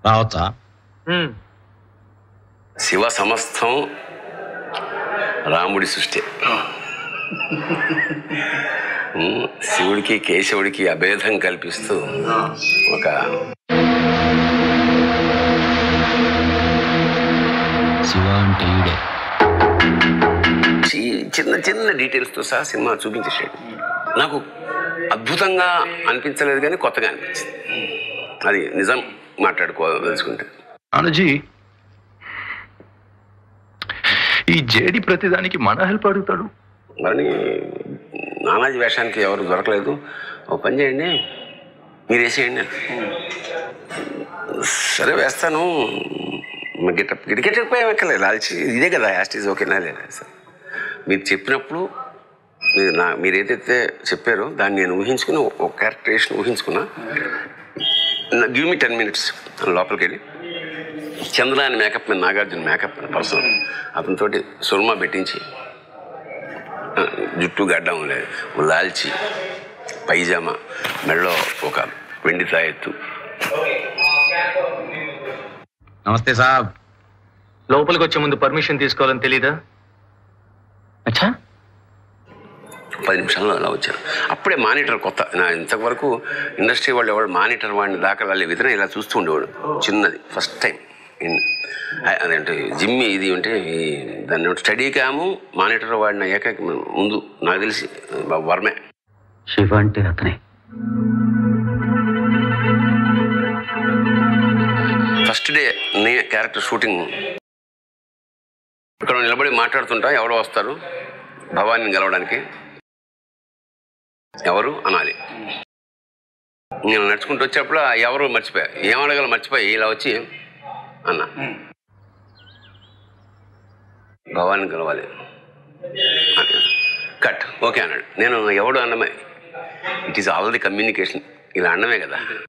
రావచ్చా శివ సమస్తం రాముడి సృష్టి ఉమ్, శివుడికి కేశవుడికి అభేదం కల్పిస్తూ ఒక శివ అంటే ఈడే చి- చిన్న చిన్న డీటెయిల్స్తో సహా సినిమా చూపించేసాడు నాకు అద్భుతంగా అనిపించలేదు కానీ కొత్తగా అనిపించింది అది నిజం మాట్లాడుకోదలుచుకుంటే అనుజీ ఈ జేడి ప్రతిదానికి మన హెల్ప్ అడుగుతాడు మరి నానాజీ వేషానికి ఎవరు దొరకలేదు ఓ పని చేయండి మీరు వేసేయండి సరే వేస్తాను గిట్ట గిటకెట్టకపోయాం ఎక్కలే లాల్చి ఇదే కదా యాస్టీజ్ ఓకేనా లేదా సార్ మీరు చెప్పినప్పుడు మీరు నా మీరు ఏదైతే చెప్పారో దాన్ని నేను ఊహించుకుని ఒక క్యారెక్టరేషన్ ఊహించుకున్నా గివ్ మీ టెన్ మినిట్స్ లోపలికి వెళ్ళి చంద్రాని మేకప్ మీద నాగార్జున మేకప్ పర్సన్ అతనితోటి సుర్మా పెట్టించి ఆ, జుట్టు గడ్డం లేదు లాల్చి పైజామా మెడలో ఒక వెండి తాయెత్తు నమస్తే సాబ్ లోపలికి వచ్చే ముందు పర్మిషన్ తీసుకోవాలని తెలీదా అచ్చా పది నిమిషాల్లో అలా వచ్చాను అప్పుడే మానిటర్ కొత్త నా ఇంతవరకు ఇండస్ట్రీ వాళ్ళు ఎవరు మానిటర్ వాడిని దాకా వెళ్ళే విధంగా ఇలా చూస్తూ ఉండేవాడు చిన్నది ఫస్ట్ టైం ఇన్ అదేంటే జిమ్మి ఇది ఉంటే ఈ దాన్ని స్టడీ క్యాము మానిటర్ వాడిన ఏకైక ముందు నాకు తెలిసి వర్మే శివ అంటే అతనే ఫస్ట్ డే నే క్యారెక్టర్ షూటింగ్ ఇక్కడ నిలబడి మాట్లాడుతుంటా ఎవరో వస్తారు భవానీని గెలవడానికి ఎవరు అనాలి నేను నడుచుకుంటూ వచ్చేప్పుడు ఆ ఎవరు మర్చిపోయా ఏం అడగాలో మర్చిపోయి ఇలా వచ్చి అన్న భవానీ గెలవాలి అని. కట్ ఓకే అన్నాడు నేను ఎవడు అన్నమే it is all the communication ఇలా అన్నమే కదా